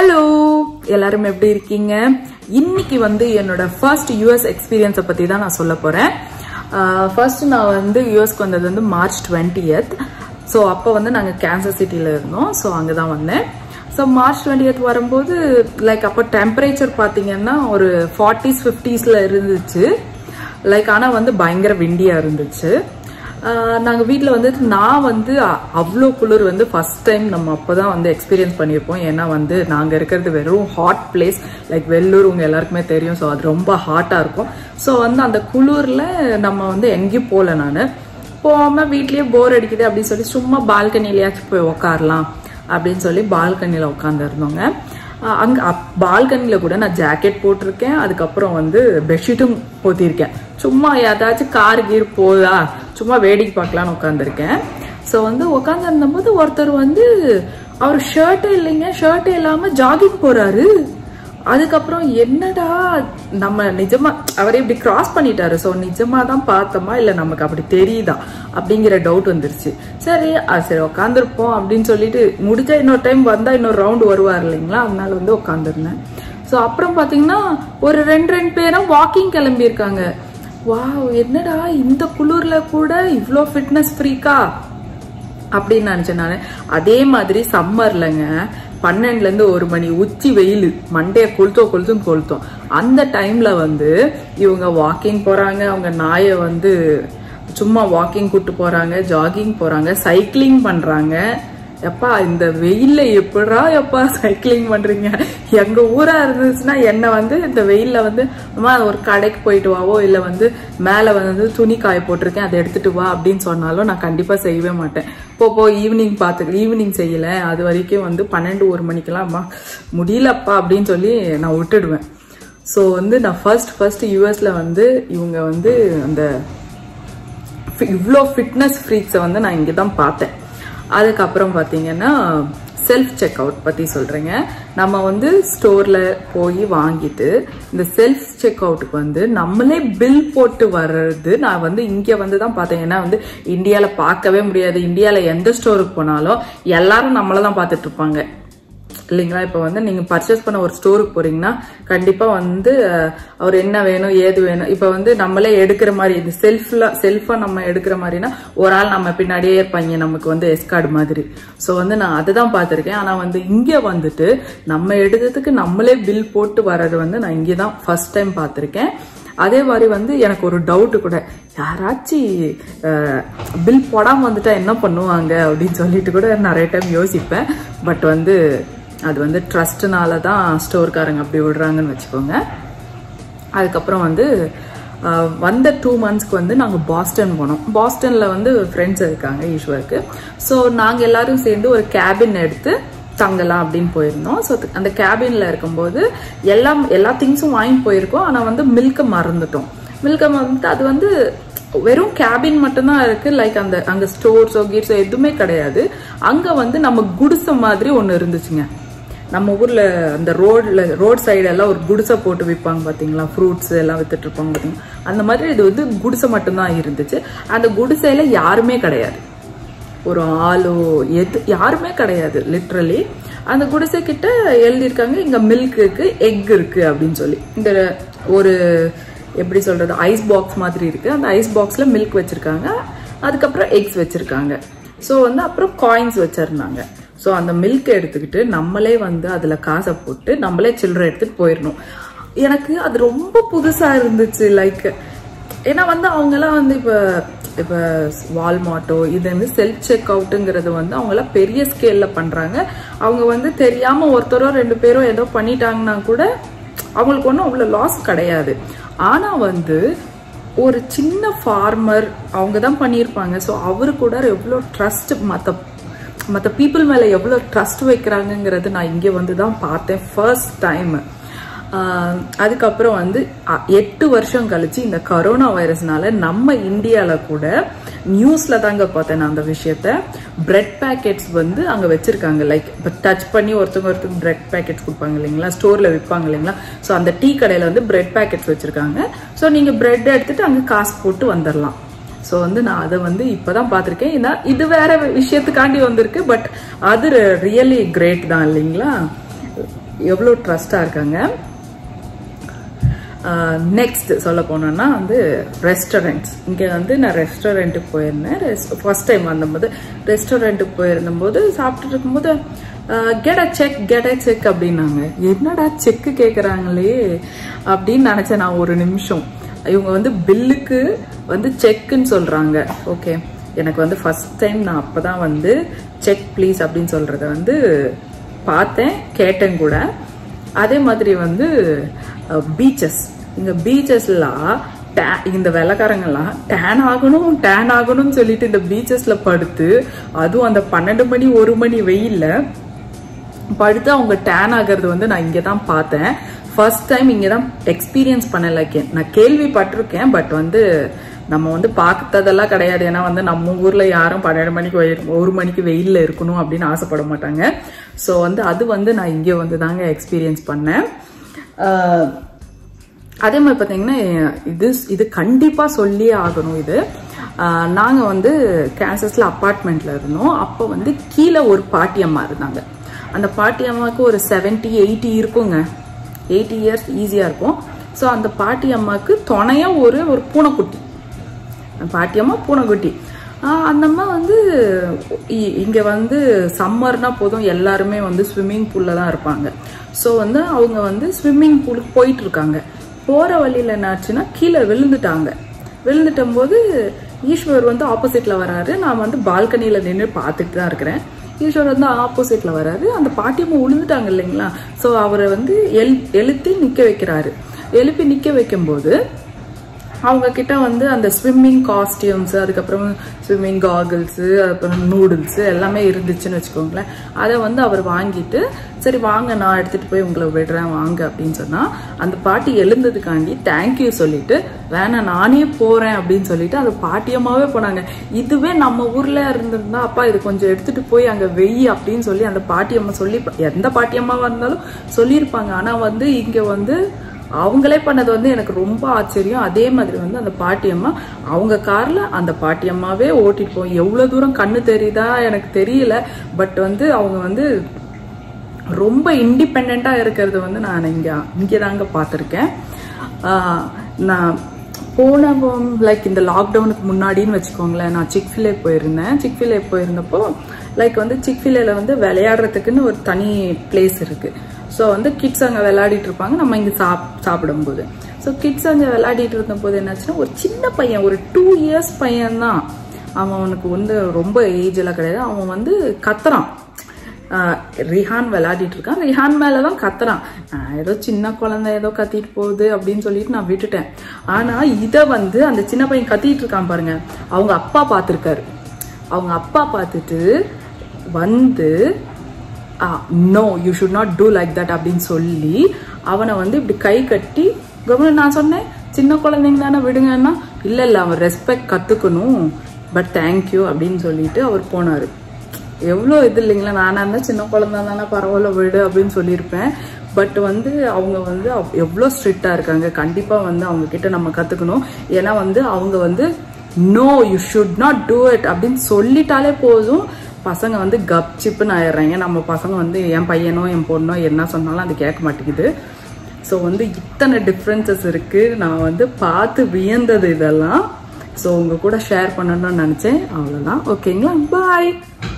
hello எல்லாரும் எப்படி இருக்கீங்க இன்னைக்கு வந்து என்னோட ஃபர்ஸ்ட் யூஎஸ் எக்ஸ்பீரியன்ஸை பத்தி தான் நான் சொல்ல போறேன் ஃபர்ஸ்ட் நான் வந்து யூஎஸ்க்கு வந்தது வந்து மார்ச் டுவெண்ட்டியத் ஸோ அப்போ வந்து நாங்கள் கேன்சர் சிட்டியில் இருந்தோம் ஸோ அங்கே தான் வந்தேன் ஸோ மார்ச் டுவெண்ட்டியத் வரும்போது லைக் அப்போ டெம்பரேச்சர் பார்த்தீங்கன்னா ஒரு ஃபார்ட்டிஸ் ஃபிஃப்டிஸில் இருந்துச்சு லைக் ஆனால் வந்து பயங்கர விண்டியாக இருந்துச்சு நாங்கள் வீட்டில் வந்து நான் வந்து அவ்வளோ குளிர் வந்து ஃபர்ஸ்ட் டைம் நம்ம அப்போ தான் வந்து எக்ஸ்பீரியன்ஸ் பண்ணியிருப்போம் ஏன்னா வந்து நாங்கள் இருக்கிறது வெறும் ஹாட் பிளேஸ் லைக் வெள்ளூர் உங்கள் எல்லாருக்குமே தெரியும் ஸோ அது ரொம்ப ஹாட்டாக இருக்கும் ஸோ வந்து அந்த குளிரில் நம்ம வந்து எங்கேயும் போகல நான் போகாமல் வீட்லேயே போர் அடிக்குது அப்படின்னு சொல்லி சும்மா பால்கனிலேயாச்சும் போய் உக்காரலாம் அப்படின்னு சொல்லி பால்கனியில் உட்காந்துருந்தோங்க அங்கே பால்கனியில் கூட நான் ஜாக்கெட் போட்டிருக்கேன் அதுக்கப்புறம் வந்து பெட்ஷீட்டும் போத்திருக்கேன் சும்மா ஏதாச்சும் கார் கீர் போதா சும்மா வேடிக்கை பார்க்கலான்னு உட்காந்துருக்கேன் ஸோ வந்து உட்காந்துருந்தபோது ஒருத்தர் வந்து அவர் ஷர்ட்டே இல்லைங்க ஷர்ட்டே இல்லாமல் ஜாகிங் போறாரு அதுக்கப்புறம் என்னடா நம்ம நிஜமா அவரே இப்படி கிராஸ் பண்ணிட்டாரு ஸோ நிஜமா தான் பார்த்தோமா இல்லை நமக்கு அப்படி தெரியுதா அப்படிங்கிற டவுட் வந்துருச்சு சரி சரி உட்காந்துருப்போம் அப்படின்னு சொல்லிட்டு முடிஞ்சா இன்னொரு டைம் வந்தா இன்னொரு ரவுண்டு வருவார் இல்லைங்களா அதனால வந்து உட்காந்துருந்தேன் ஸோ அப்புறம் பார்த்தீங்கன்னா ஒரு ரெண்டு ரெண்டு பேரும் வாக்கிங் கிளம்பியிருக்காங்க வா என்னடா இந்த குளிர்ல கூட இவ்வளோ ஃபிட்னஸ் ஃப்ரீக்கா அப்படின்னு நினைச்சேன் நான் அதே மாதிரி சம்மர்லங்க பன்னெண்டுல இருந்து ஒரு மணி உச்சி வெயில் மண்டைய கொளுத்தோ கொளுத்தும் கொளுத்தோம் அந்த டைம்ல வந்து இவங்க வாக்கிங் போறாங்க அவங்க நாயை வந்து சும்மா வாக்கிங் கூட்டு போறாங்க ஜாகிங் போறாங்க சைக்கிளிங் பண்றாங்க எப்பா இந்த வெயில்ல எப்படா எப்பா சைக்கிளிங் பண்றீங்க எங்க ஊரா இருந்துச்சுன்னா என்ன வந்து இந்த வெயில்ல வந்து அம்மா ஒரு கடைக்கு போயிட்டு வாவோ இல்ல வந்து மேல வந்து துணி காய போட்டிருக்கேன் அதை எடுத்துட்டு வா அப்படின்னு சொன்னாலும் நான் கண்டிப்பா செய்யவே மாட்டேன் போ போ ஈவினிங் பார்த்து ஈவினிங் செய்யல அது வரைக்கும் வந்து பன்னெண்டு ஒரு மணிக்கெல்லாம் அம்மா முடியலப்பா அப்படின்னு சொல்லி நான் விட்டுடுவேன் ஸோ வந்து நான் ஃபர்ஸ்ட் ஃபர்ஸ்ட் யூஎஸ்ல வந்து இவங்க வந்து அந்த இவ்வளோ ஃபிட்னஸ் ஃப்ரீக்ஸை வந்து நான் இங்கே தான் பார்த்தேன் அதுக்கப்புறம் பார்த்தீங்கன்னா செல்ஃப் செக் அவுட் பற்றி சொல்கிறேங்க நம்ம வந்து ஸ்டோரில் போய் வாங்கிட்டு இந்த செல்ஃப் செக் அவுட்டுக்கு வந்து நம்மளே பில் போட்டு வர்றது நான் வந்து இங்கே வந்து தான் பார்த்தேன் ஏன்னா வந்து இந்தியாவில் பார்க்கவே முடியாது இந்தியாவில் எந்த ஸ்டோருக்கு போனாலும் எல்லாரும் நம்மளை தான் பார்த்துட்டு இருப்பாங்க இல்லைங்களா இப்போ வந்து நீங்கள் பர்ச்சேஸ் பண்ண ஒரு ஸ்டோருக்கு போறீங்கன்னா கண்டிப்பாக வந்து அவர் என்ன வேணும் ஏது வேணும் இப்போ வந்து நம்மளே எடுக்கிற மாதிரி இந்த செல்ஃப்ல செல்ஃபாக நம்ம எடுக்கிற மாதிரினா ஒரு ஆள் நம்ம பின்னாடியே இருப்பாங்க நமக்கு வந்து எஸ்கார்டு மாதிரி ஸோ வந்து நான் அதை தான் பார்த்துருக்கேன் ஆனால் வந்து இங்கே வந்துட்டு நம்ம எடுக்கிறதுக்கு நம்மளே பில் போட்டு வர்றது வந்து நான் இங்கே தான் ஃபர்ஸ்ட் டைம் பார்த்துருக்கேன் அதே மாதிரி வந்து எனக்கு ஒரு டவுட்டு கூட யாராச்சும் பில் போடாமல் வந்துட்டா என்ன பண்ணுவாங்க அப்படின்னு சொல்லிட்டு கூட நிறைய டைம் யோசிப்பேன் பட் வந்து அது வந்து ட்ரஸ்ட்னால தான் ஸ்டோர்காரங்க அப்படி விடுறாங்கன்னு வச்சுக்கோங்க அதுக்கப்புறம் வந்து வந்த டூ மந்த்ஸ்க்கு வந்து நாங்கள் பாஸ்டன் போனோம் பாஸ்டனில் வந்து ஃப்ரெண்ட்ஸ் இருக்காங்க ஈஸ்வருக்கு ஸோ நாங்கள் எல்லாரும் சேர்ந்து ஒரு கேபின் எடுத்து தங்கலாம் அப்படின்னு போயிருந்தோம் ஸோ அந்த கேபின்ல இருக்கும்போது எல்லாம் எல்லா திங்ஸும் வாங்கி போயிருக்கோம் ஆனால் வந்து மில்கை மறந்துட்டோம் மில்கை மறந்துட்டு அது வந்து வெறும் கேபின் மட்டும்தான் இருக்கு லைக் அந்த அங்க ஸ்டோர்ஸோ கீட்ஸோ எதுவுமே கிடையாது அங்க வந்து நம்ம குடிசை மாதிரி ஒன்று இருந்துச்சுங்க நம்ம ஊர்ல அந்த ரோட்ல ரோட் சைடு எல்லாம் ஒரு குடிசை போட்டு விற்பாங்க பாத்தீங்களா ஃப்ரூட்ஸ் எல்லாம் வித்துட்டு இருப்பாங்க பாத்தீங்களா அந்த மாதிரி இது வந்து குடிசை மட்டும்தான் இருந்துச்சு அந்த குடிசையில யாருமே கிடையாது ஒரு ஆளோ எது யாருமே கிடையாது லிட்ரலி அந்த குடிசை கிட்ட எழுதியிருக்காங்க இங்க மில்க் இருக்கு எக் இருக்கு அப்படின்னு சொல்லி இந்த ஒரு எப்படி சொல்றது ஐஸ் பாக்ஸ் மாதிரி இருக்கு அந்த ஐஸ் பாக்ஸ்ல மில்க் வச்சிருக்காங்க அதுக்கப்புறம் எக்ஸ் வச்சிருக்காங்க ஸோ வந்து அப்புறம் காயின்ஸ் வச்சிருந்தாங்க ஸோ அந்த மில்க் எடுத்துக்கிட்டு நம்மளே வந்து அதுல காசை போட்டு நம்மளே சில்லறை எடுத்துட்டு போயிடணும் எனக்கு அது ரொம்ப புதுசா இருந்துச்சு லைக் ஏன்னா வந்து அவங்கெல்லாம் வந்து இப்போ இப்போ வால்மார்ட்டோ இது வந்து செல்ஃப் செக் அவுட்டுங்கிறது வந்து அவங்களாம் பெரிய ஸ்கேல்ல பண்றாங்க அவங்க வந்து தெரியாம ஒருத்தரோ ரெண்டு பேரோ ஏதோ பண்ணிட்டாங்கன்னா கூட அவங்களுக்கு ஒன்றும் அவ்வளோ லாஸ் கிடையாது ஆனா வந்து ஒரு சின்ன ஃபார்மர் அவங்க தான் பண்ணியிருப்பாங்க ஸோ அவரு கூட எவ்வளோ ட்ரஸ்ட் மற்ற மற்ற பீப்புள் மேலே எவ்வளோ ட்ரஸ்ட் வைக்கிறாங்கங்கிறது நான் இங்கே வந்து தான் பார்த்தேன் ஃபர்ஸ்ட் டைம் அதுக்கப்புறம் வந்து எட்டு வருஷம் கழிச்சு இந்த கரோனா வைரஸ்னால நம்ம இந்தியாவில் கூட நியூஸ்ல தாங்க பார்த்தேன் நான் அந்த விஷயத்த பிரெட் பேக்கெட்ஸ் வந்து அங்கே வச்சிருக்காங்க லைக் இப்போ டச் பண்ணி ஒருத்தவங்க ஒருத்தவங்க பிரெட் பேக்கெட்ஸ் கொடுப்பாங்க இல்லைங்களா ஸ்டோரில் விற்பாங்க இல்லைங்களா ஸோ அந்த டீ கடையில் வந்து பிரெட் பேக்கெட்ஸ் வச்சிருக்காங்க ஸோ நீங்கள் பிரெட் எடுத்துட்டு அங்கே காசு போட்டு வந்துடலாம் ஸோ வந்து நான் அதை வந்து இப்போதான் பார்த்துருக்கேன் ஏன்னா இது வேற விஷயத்துக்காண்டி வந்திருக்கு பட் அது ரியலி கிரேட் தான் இல்லைங்களா எவ்வளோ ட்ரஸ்டாக இருக்காங்க நெக்ஸ்ட் சொல்ல போனோம்னா வந்து ரெஸ்டாரண்ட்ஸ் இங்கே வந்து நான் ரெஸ்டாரண்ட்டுக்கு போயிருந்தேன் ஃபர்ஸ்ட் டைம் வந்தபோது ரெஸ்டாரண்ட்டுக்கு போயிருந்தபோது சாப்பிட்டுட்டு இருக்கும்போது get a check get a check அப்படின்னாங்க என்னடா செக்கு கேட்குறாங்களே அப்படின்னு நினச்சேன் நான் ஒரு நிமிஷம் இவங்க வந்து பில்லுக்கு வந்து செக்குன்னு சொல்கிறாங்க ஓகே எனக்கு வந்து ஃபர்ஸ்ட் டைம் நான் அப்போ தான் வந்து செக் ப்ளீஸ் அப்படின்னு சொல்கிறத வந்து பார்த்தேன் கேட்டேன் கூட அதே மாதிரி வந்து பீச்சஸ் இந்த பீச்சஸ்லாம் இந்த வெள்ளக்காரங்கெல்லாம் டேன் ஆகணும் டேன் ஆகணும்னு சொல்லிட்டு இந்த பீச்சஸ்ல படுத்து அதுவும் அந்த பன்னெண்டு மணி ஒரு மணி வெயில்ல படுத்து அவங்க டேன் ஆகிறது வந்து நான் இங்கே தான் பார்த்தேன் ஃபர்ஸ்ட் டைம் இங்கே தான் எக்ஸ்பீரியன்ஸ் பண்ணல நான் கேள்விப்பட்டிருக்கேன் பட் வந்து நம்ம வந்து பார்த்ததெல்லாம் கிடையாது ஏன்னா வந்து நம்ம ஊர்ல யாரும் பன்னெண்டு மணிக்கு ஒரு மணிக்கு வெயில்ல இருக்கணும் அப்படின்னு ஆசைப்பட மாட்டாங்க ஸோ வந்து அது வந்து நான் இங்கே வந்து தாங்க எக்ஸ்பீரியன்ஸ் பண்ணேன் அதே மாதிரி பார்த்தீங்கன்னா இது இது கண்டிப்பாக சொல்லியே ஆகணும் இது நாங்கள் வந்து கேன்சஸில் அப்பார்ட்மெண்ட்டில் இருந்தோம் அப்போ வந்து கீழே ஒரு பாட்டி அம்மா இருந்தாங்க அந்த பாட்டி அம்மாவுக்கு ஒரு செவன்ட்டி எயிட்டி இருக்குங்க எயிட்டி இயர்ஸ் ஈஸியாக இருக்கும் ஸோ அந்த பாட்டி அம்மாவுக்கு துணையாக ஒரு ஒரு பூனைக்குட்டி பாட்டியம்மா பூனைக்குட்டி அந்த அம்மா வந்து இங்கே வந்து சம்மர்னா போதும் எல்லாருமே வந்து ஸ்விம்மிங் பூலில் தான் இருப்பாங்க ஸோ வந்து அவங்க வந்து ஸ்விம்மிங் பூலுக்கு போயிட்டு இருக்காங்க போகிற வழியில் என்னாச்சுன்னா கீழே விழுந்துட்டாங்க விழுந்துட்ட போது ஈஸ்வர் வந்து ஆப்போசிட்டில் வராரு நான் வந்து பால்கனியில் நின்று பார்த்துட்டு தான் இருக்கிறேன் ஈஸ்வர் வந்து ஆப்போசிட்டில் வராரு அந்த பாட்டியம்மா விழுந்துட்டாங்க இல்லைங்களா ஸோ அவரை வந்து எழு எழுத்தி நிற்க வைக்கிறாரு எழுப்பி நிற்க வைக்கும்போது அவங்க கிட்ட வந்து அந்த ஸ்விம்மிங் காஸ்டியூம்ஸ் அதுக்கப்புறம் ஸ்விம்மிங் காகிள்ஸு அப்புறம் நூடுல்ஸ் எல்லாமே இருந்துச்சுன்னு வச்சுக்கோங்களேன் அதை வந்து அவர் வாங்கிட்டு சரி வாங்க நான் எடுத்துட்டு போய் உங்களை விடுறேன் வாங்க அப்படின்னு சொன்னா அந்த பாட்டி எழுந்ததுக்காண்டி தேங்க்யூ சொல்லிட்டு வேணாம் நானே போறேன் அப்படின்னு சொல்லிட்டு அந்த பாட்டியமாவே போனாங்க இதுவே நம்ம ஊர்ல இருந்திருந்தா அப்பா இது கொஞ்சம் எடுத்துட்டு போய் அங்க வெய் அப்படின்னு சொல்லி அந்த பாட்டியம்மா சொல்லி எந்த பாட்டியம்மாவா இருந்தாலும் சொல்லியிருப்பாங்க ஆனா வந்து இங்க வந்து அவங்களே பண்ணது வந்து எனக்கு ரொம்ப ஆச்சரியம் அதே மாதிரி வந்து அந்த பாட்டியம்மா அவங்க கார்ல அந்த பாட்டியம்மாவே ஓட்டிட்டு போய் எவ்வளவு தூரம் கண்ணு தெரியுதா எனக்கு தெரியல பட் வந்து அவங்க வந்து ரொம்ப இண்டிபெண்டா இருக்கிறது வந்து நான் இங்க இங்கே தாங்க பார்த்துருக்கேன் நான் போன லைக் இந்த லாக்டவுனுக்கு முன்னாடின்னு வச்சுக்கோங்களேன் நான் சிக்ஃபிலே போயிருந்தேன் சிக்ஃபிலே போயிருந்தப்போ லைக் வந்து சிக்ஃபிலேல வந்து விளையாடுறதுக்குன்னு ஒரு தனி பிளேஸ் இருக்கு ஸோ வந்து கிட்ஸ் அங்கே விளையாடிட்டு இருப்பாங்க நம்ம இங்கே சாப் சாப்பிடும்போது ஸோ கிட்ஸ் அங்கே விளையாடிட்டு இருக்கும்போது என்னாச்சுன்னா ஒரு சின்ன பையன் ஒரு டூ இயர்ஸ் பையன் தான் அவன் அவனுக்கு வந்து ரொம்ப ஏஜ் எல்லாம் கிடையாது அவன் வந்து கத்துறான் ரிஹான் விளையாடிட்டு இருக்கான் ரிஹான் மேலதான் கத்துறான் ஏதோ சின்ன குழந்தை ஏதோ கத்திட்டு போகுது அப்படின்னு சொல்லிட்டு நான் விட்டுட்டேன் ஆனா இத வந்து அந்த சின்ன பையன் கத்திட்டு இருக்கான் பாருங்க அவங்க அப்பா பார்த்துருக்காரு அவங்க அப்பா பார்த்துட்டு வந்து no you should not do like that அப்படின்னு சொல்லி அவனை வந்து இப்படி கை கட்டி கவர்மெண்ட் நான் சொன்னேன் சின்ன குழந்தைங்க தானே விடுங்கன்னா இல்லை இல்லை அவன் ரெஸ்பெக்ட் கற்றுக்கணும் பட் தேங்க்யூ அப்படின்னு சொல்லிட்டு அவர் போனார் எவ்வளோ இது இல்லைங்களா நானாக இருந்தால் சின்ன குழந்தை தானே பரவாயில்ல விடு அப்படின்னு சொல்லியிருப்பேன் பட் வந்து அவங்க வந்து எவ்வளோ ஸ்ட்ரிக்டாக இருக்காங்க கண்டிப்பாக வந்து அவங்க கிட்ட நம்ம கற்றுக்கணும் ஏன்னா வந்து அவங்க வந்து no you should not do it அப்படின்னு சொல்லிட்டாலே போதும் பசங்க வந்து கப் சிப்புன்னு ஆயிடுறாங்க நம்ம பசங்க வந்து என் பையனோ என் பொண்ணோ என்ன சொன்னாலும் அது கேட்க மாட்டேங்குது ஸோ வந்து இத்தனை டிஃப்ரென்சஸ் இருக்குது நான் வந்து பார்த்து வியந்தது இதெல்லாம் ஸோ உங்கள் கூட ஷேர் பண்ணணும்னு நினச்சேன் அவ்வளோதான் ஓகேங்களா பாய்